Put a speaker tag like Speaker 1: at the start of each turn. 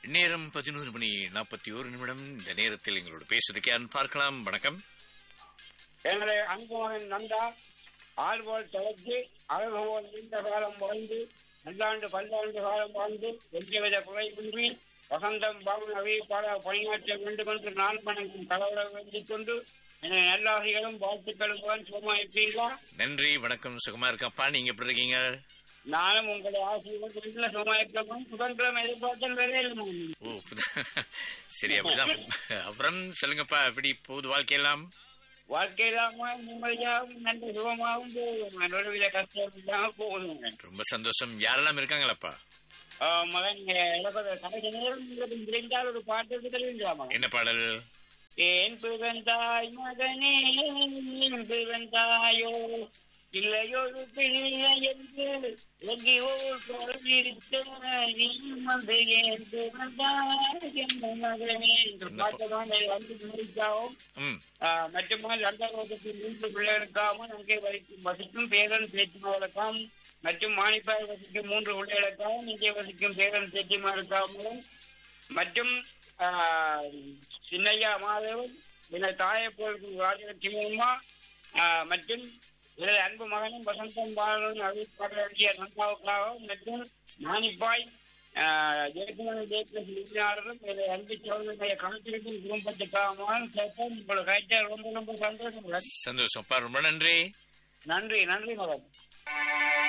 Speaker 1: நேரம் பதினோரு மணி நாற்பத்தி ஒரு நிமிடம் இந்த நேரத்தில் எங்களோட பேசுறதுக்கு யாருன்னு பார்க்கலாம் வணக்கம்
Speaker 2: என்னுடைய அன்புமகன் நந்தா ஆள்போல் தலைத்து அழகு போல் நீண்ட காலம் வாழ்ந்து நல்லாண்டு பல்லாண்டு காலம் வாழ்ந்து எந்தவித குறைவின்றி வசந்தம் பாவன் அறிவிப்பாள பணியாற்ற வேண்டும் என்று நான் வணங்கும் கடவுளை வேண்டிக் கொண்டு என நல்லாசிகளும் வாழ்த்துக்களும் தான் சுகமா இருப்பீங்களா
Speaker 1: நன்றி வணக்கம் சுகமா இருக்கப்பா நீங்க எப்படி இருக்கீங்க
Speaker 2: நானும் உங்களுடைய ஆசையோடு வீட்டில் சுகமா இருக்கவும் சுதந்திரம் எதிர்பார்த்தல் வேலையில்
Speaker 1: ஓ புத- சரி அப்படிதான் அப்புறம் சொல்லுங்கப்பா எப்படி போகுது வாழ்க்கையெல்லாம்
Speaker 2: வாழ்க்கையிலாம நிம்மதியாகவும் நல்ல சுகமாகவும் போகும் நடுவில் கஷ்டம் இல்லாம போகுதுங்க
Speaker 1: ரொம்ப சந்தோஷம் யாரெல்லாம் இருக்காங்களாப்பா
Speaker 2: ஆஹ் மகன் எனக்கு கடைசி நேரம் உங்களுக்கு தெரிந்தால் ஒரு பாட்டு தெரியுங்களா மகன்
Speaker 1: என்ன பாடல்
Speaker 2: ஏன் பிறந்தாய் மகனே ஏன் பிறந்தாயோ இல்லையொரு பிள்ளை என்று எங்கேயோ சொல்லிருக்க நீ வந்து ஏன் பிறந்தாய் என்ன மகனே இந்த பாட்டை தான் வந்து முடிக்காவும்
Speaker 1: ம்
Speaker 2: மற்றமா லண்டகோட்டத்தில் மூன்று பிள்ளைகளுக்காகவும் அங்கே வசிக்கும் வசிக்கும் பேரன் பேச்சுமார்களுக்காகவும் மற்றும் மானிப்பாய் வசிக்கும் மூன்று பிள்ளைகளுக்காகவும் இங்கே வசிக்கும் பேரன் பேச்சுமார்களுக்காகவும் மற்றும் ஆஹ், சின்னையா மாதவன் என தாயை போல் ராஜலட்சுமி அம்மா ஆஹ், மற்றும் எனது அன்பு மகனும் வசந்தம் பாலனும் அறிவிப்பாளர் வேண்டிய நந்தாவுக்காகவும் மற்றும் மானிப்பாய் ஜெயக்குமரன் ஜெயபிரஸ் விருந்தினர்களும் எனது அன்பு சோழனுடைய கணக்கிற்கும் குடும்பத்துக்காகவும் சேர்த்து உங்களை கைட்ட ரொம்ப ரொம்ப சந்தோஷம்
Speaker 1: சந்தோஷம்ப்பா ரொம்ப நன்றி
Speaker 2: நன்றி நன்றி மகன்